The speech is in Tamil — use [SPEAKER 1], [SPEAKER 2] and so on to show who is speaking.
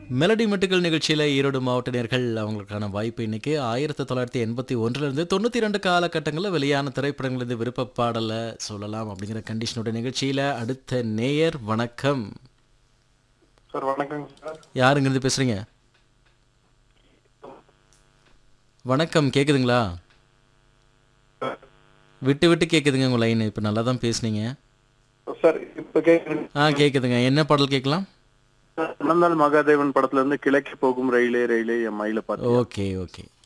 [SPEAKER 1] மெலடி மெட்டுக்கள் நிகழ்ச்சியில் ஈரோடு மாவட்ட நேர்கள் அவங்களுக்கான வாய்ப்பு இன்னைக்கு ஆயிரத்தி தொள்ளாயிரத்தி எண்பத்தி ஒன்றிலிருந்து தொண்ணூற்றி ரெண்டு காலகட்டங்களில் வெளியான திரைப்படங்களிலிருந்து விருப்ப பாடலை சொல்லலாம் அப்படிங்கிற கண்டிஷனோட நிகழ்ச்சியில் அடுத்த நேயர் வணக்கம்
[SPEAKER 2] சார் வணக்கங்க சார்
[SPEAKER 1] யாருங்கிருந்து பேசுகிறீங்க வணக்கம் கேட்குதுங்களா விட்டு விட்டு கேட்குதுங்க உங்கள் லைன் இப்போ நல்லா தான் பேசுனீங்க
[SPEAKER 2] சார் இப்ப கேக்குறேன்
[SPEAKER 1] ஆ கேட்குதுங்க என்ன பாடல் கேட்கலாம்
[SPEAKER 2] மணந்தாள் மகாதேவன் படத்துல இருந்து கிழக்கு போகும் ரயிலே ரயிலே என் மயில பார்த்து
[SPEAKER 1] ஓகே ஓகே